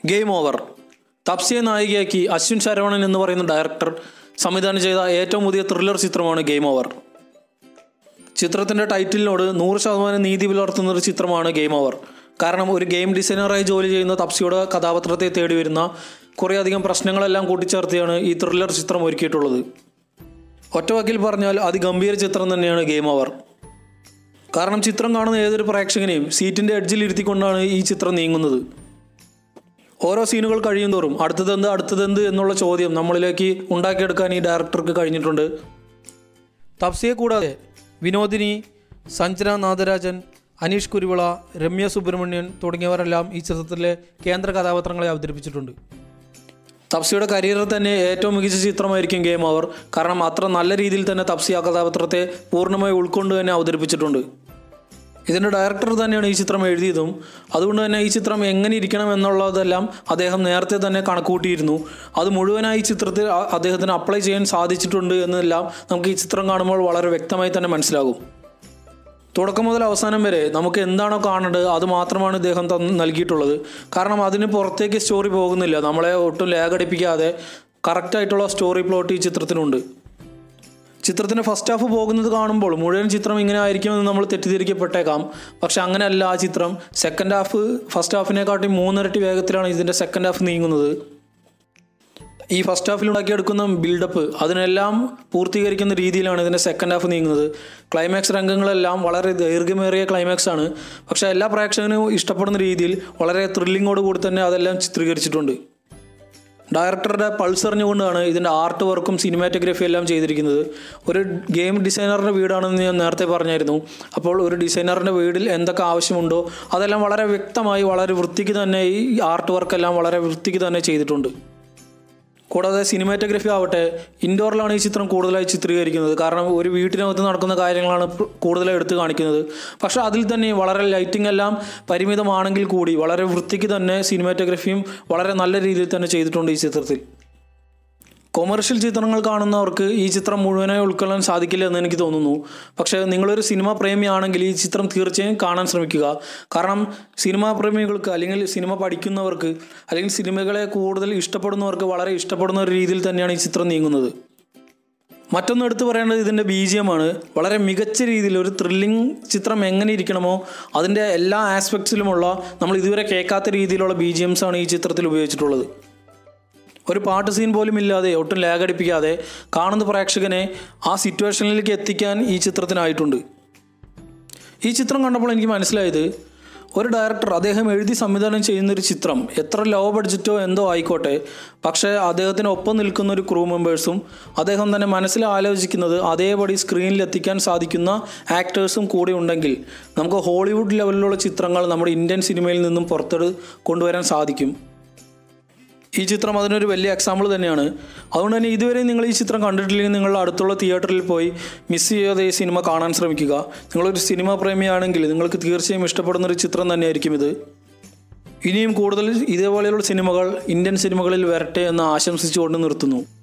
game over തപ്സിയെ നായികയാക്കി അശ്വിൻ ശരവണൻ എന്ന് പറയുന്ന ഡയറക്ടർ സംവിധാനം ചെയ്ത ഏറ്റവും പുതിയ ത്രില്ലർ ചിത്രമാണ് ഗെയിം ഓവർ ചിത്രത്തിൻ്റെ ടൈറ്റിലിനോട് നൂറ് ശതമാനം നീതി പുലർത്തുന്ന ഒരു ചിത്രമാണ് ഗെയിം ഓവർ കാരണം ഒരു ഗെയിം ഡിസൈനറായി ജോലി ചെയ്യുന്ന തപ്സിയുടെ കഥാപാത്രത്തെ തേടി വരുന്ന കുറേയധികം പ്രശ്നങ്ങളെല്ലാം കൂട്ടിച്ചേർത്തിയാണ് ഈ ത്രില്ലർ ചിത്രം ഒരുക്കിയിട്ടുള്ളത് ഒറ്റവാക്കിൽ പറഞ്ഞാൽ അതിഗംഭീര ചിത്രം തന്നെയാണ് ഗെയിം ഓവർ കാരണം ചിത്രം കാണുന്ന ഏതൊരു പ്രേക്ഷകനെയും സീറ്റിൻ്റെ എഡ്ജിൽ ഇരുത്തിക്കൊണ്ടാണ് ഈ ചിത്രം നീങ്ങുന്നത് ഓരോ സീനുകൾ കഴിയുന്തോറും അടുത്തതെന്ത് അടുത്തതെന്ത് എന്നുള്ള ചോദ്യം നമ്മളിലേക്ക് ഉണ്ടാക്കിയെടുക്കാൻ ഈ ഡയറക്ടർക്ക് കഴിഞ്ഞിട്ടുണ്ട് തപ്സിയെ കൂടാതെ വിനോദിനി സഞ്ജന നാദരാജൻ അനീഷ് കുരുവിള രമ്യ സുബ്രഹ്മണ്യൻ തുടങ്ങിയവരെല്ലാം ഈ ചിത്രത്തിലെ കേന്ദ്ര കഥാപാത്രങ്ങളെ അവതരിപ്പിച്ചിട്ടുണ്ട് തപ്സിയുടെ കരിയറിൽ തന്നെ ഏറ്റവും മികച്ച ചിത്രമായിരിക്കും ഗെയിം ഓവർ കാരണം അത്ര നല്ല രീതിയിൽ തന്നെ തപ്സി ആ കഥാപാത്രത്തെ പൂർണ്ണമായി ഉൾക്കൊണ്ട് തന്നെ അവതരിപ്പിച്ചിട്ടുണ്ട് ഇതിൻ്റെ ഡയറക്ടർ തന്നെയാണ് ഈ ചിത്രം എഴുതിയതും അതുകൊണ്ട് തന്നെ ഈ ചിത്രം എങ്ങനെ ഇരിക്കണം എന്നുള്ളതെല്ലാം അദ്ദേഹം നേരത്തെ തന്നെ കണക്കുകൂട്ടിയിരുന്നു അത് മുഴുവനായി ഈ ചിത്രത്തിൽ അ- അദ്ദേഹത്തിന് അപ്ലൈ ചെയ്യാൻ സാധിച്ചിട്ടുണ്ട് എന്നെല്ലാം നമുക്ക് ഈ ചിത്രം കാണുമ്പോൾ വളരെ വ്യക്തമായി തന്നെ മനസ്സിലാകും തുടക്കം മുതൽ അവസാനം വരെ നമുക്ക് എന്താണോ കാണേണ്ടത് അത് മാത്രമാണ് ഇദ്ദേഹം തന്ന് നൽകിയിട്ടുള്ളത് കാരണം അതിന് പുറത്തേക്ക് സ്റ്റോറി പോകുന്നില്ല നമ്മളെ ഒട്ടും ലാഗടിപ്പിക്കാതെ കറക്റ്റായിട്ടുള്ള സ്റ്റോറി പ്ലോട്ട് ഈ ചിത്രത്തിനുണ്ട് ചിത്രത്തിൻ്റെ ഫസ്റ്റ് ഹാഫ് പോകുന്നത് കാണുമ്പോൾ മുഴുവൻ ചിത്രം ഇങ്ങനെ ആയിരിക്കുമെന്ന് നമ്മൾ തെറ്റിദ്ധരിക്കപ്പെട്ടേക്കാം പക്ഷെ അങ്ങനെയല്ല ആ ചിത്രം സെക്കൻഡ് ഹാഫ് ഫസ്റ്റ് ഹാഫിനെക്കാട്ടി മൂന്നിരട്ടി വേഗത്തിലാണ് ഇതിൻ്റെ സെക്കൻഡ് ഹാഫ് നീങ്ങുന്നത് ഈ ഫസ്റ്റ് ഹാഫിൽ ഉണ്ടാക്കിയെടുക്കുന്ന ബിൽഡപ്പ് അതിനെല്ലാം പൂർത്തീകരിക്കുന്ന രീതിയിലാണ് ഇതിൻ്റെ സെക്കൻഡ് ഹാഫ് നീങ്ങുന്നത് ക്ലൈമാക്സ് രംഗങ്ങളെല്ലാം വളരെ ദൈർഘ്യമേറിയ ക്ലൈമാക്സ് ആണ് പക്ഷേ എല്ലാ പ്രേക്ഷകനും ഇഷ്ടപ്പെടുന്ന രീതിയിൽ വളരെ ത്രില്ലിങ്ങോട് കൂടി തന്നെ അതെല്ലാം ചിത്രീകരിച്ചിട്ടുണ്ട് ഡയറക്ടറുടെ പൾസ് അറിഞ്ഞുകൊണ്ടാണ് ഇതിൻ്റെ ആർട്ട് വർക്കും സിനിമാറ്റോഗ്രഫി എല്ലാം ചെയ്തിരിക്കുന്നത് ഒരു ഗെയിം ഡിസൈനറിൻ്റെ വീടാണെന്ന് ഞാൻ നേരത്തെ പറഞ്ഞായിരുന്നു അപ്പോൾ ഒരു ഡിസൈനറിൻ്റെ വീടിൽ എന്തൊക്കെ ആവശ്യമുണ്ടോ അതെല്ലാം വളരെ വ്യക്തമായി വളരെ വൃത്തിക്ക് തന്നെ ഈ ആർട്ട് വർക്കെല്ലാം വളരെ വൃത്തിക്ക് തന്നെ ചെയ്തിട്ടുണ്ട് കൂടാതെ സിനിമാറ്റോഗ്രഫി ആവട്ടെ ഇൻഡോറിലാണ് ഈ ചിത്രം കൂടുതലായി ചിത്രീകരിക്കുന്നത് കാരണം ഒരു വീട്ടിനകത്ത് നടക്കുന്ന കാര്യങ്ങളാണ് പ്ര- കൂടുതലായി എടുത്തു കാണിക്കുന്നത് പക്ഷെ അതിൽ തന്നെ വളരെ ലൈറ്റിംഗ് എല്ലാം പരിമിതമാണെങ്കിൽ കൂടി വളരെ വൃത്തിക്ക് തന്നെ സിനിമാറ്റോഗ്രഫിയും വളരെ നല്ല രീതിയിൽ തന്നെ ചെയ്തിട്ടുണ്ട് ഈ ചിത്രത്തിൽ കൊമേഴ്ഷ്യൽ ചിത്രങ്ങൾ കാണുന്നവർക്ക് ഈ ചിത്രം മുഴുവനായി ഉൾക്കൊള്ളാൻ സാധിക്കില്ല എന്ന് എനിക്ക് തോന്നുന്നു പക്ഷേ നിങ്ങളൊരു സിനിമ പ്രേമിയാണെങ്കിൽ ഈ ചിത്രം തീർച്ചയായും കാണാൻ ശ്രമിക്കുക കാരണം സിനിമാ പ്രേമികൾക്ക് അല്ലെങ്കിൽ സിനിമ പഠിക്കുന്നവർക്ക് അല്ലെങ്കിൽ സിനിമകളെ കൂടുതൽ ഇഷ്ടപ്പെടുന്നവർക്ക് വളരെ ഇഷ്ടപ്പെടുന്ന ഒരു രീതിയിൽ തന്നെയാണ് ഈ ചിത്രം നീങ്ങുന്നത് മറ്റൊന്ന് എടുത്തു പറയേണ്ടത് ഇതിൻ്റെ ബി ജി ആണ് വളരെ മികച്ച രീതിയിൽ ഒരു ത്രില്ലിംഗ് ചിത്രം എങ്ങനെ ഇരിക്കണമോ അതിൻ്റെ എല്ലാ ആസ്പെക്ട്സിലുമുള്ള നമ്മൾ ഇതുവരെ കേൾക്കാത്ത രീതിയിലുള്ള ബി ജി എംസ് ആണ് ഈ ചിത്രത്തിൽ ഉപയോഗിച്ചിട്ടുള്ളത് ഒരു പാട്ട് സീൻ പോലും ഇല്ലാതെ ഒട്ടും ലാഗടിപ്പിക്കാതെ കാണുന്ന പ്രേക്ഷകനെ ആ സിറ്റുവേഷനിലേക്ക് എത്തിക്കാൻ ഈ ചിത്രത്തിനായിട്ടുണ്ട് ഈ ചിത്രം കണ്ടപ്പോൾ എനിക്ക് മനസ്സിലായത് ഒരു ഡയറക്ടർ അദ്ദേഹം എഴുതി സംവിധാനം ചെയ്യുന്ന ഒരു ചിത്രം എത്ര ലോ ബഡ്ജറ്റോ എന്തോ ആയിക്കോട്ടെ പക്ഷേ അദ്ദേഹത്തിന് ഒപ്പം നിൽക്കുന്ന ഒരു ക്രൂ മെമ്പേഴ്സും അദ്ദേഹം തന്നെ മനസ്സിൽ ആലോചിക്കുന്നത് അതേപടി സ്ക്രീനിൽ എത്തിക്കാൻ സാധിക്കുന്ന ആക്ടേഴ്സും കൂടി ഉണ്ടെങ്കിൽ നമുക്ക് ഹോളിവുഡ് ലെവലിലുള്ള ചിത്രങ്ങൾ നമ്മുടെ ഇന്ത്യൻ സിനിമയിൽ നിന്നും പുറത്തെടു കൊണ്ടുവരാൻ സാധിക്കും ഈ ചിത്രം അതിനൊരു വലിയ എക്സാമ്പിൾ തന്നെയാണ് അതുകൊണ്ട് തന്നെ ഇതുവരെ നിങ്ങൾ ഈ ചിത്രം കണ്ടിട്ടില്ലെങ്കിൽ നിങ്ങൾ അടുത്തുള്ള തിയേറ്ററിൽ പോയി മിസ് ചെയ്യാതെ ഈ സിനിമ കാണാൻ ശ്രമിക്കുക നിങ്ങളൊരു സിനിമ പ്രേമിയാണെങ്കിൽ നിങ്ങൾക്ക് തീർച്ചയായും ഇഷ്ടപ്പെടുന്ന ഒരു ചിത്രം തന്നെയായിരിക്കും ഇത് ഇനിയും കൂടുതൽ ഇതേപോലെയുള്ള സിനിമകൾ ഇന്ത്യൻ സിനിമകളിൽ വരട്ടെ എന്ന് ആശംസിച്ചുകൊണ്ട് നിർത്തുന്നു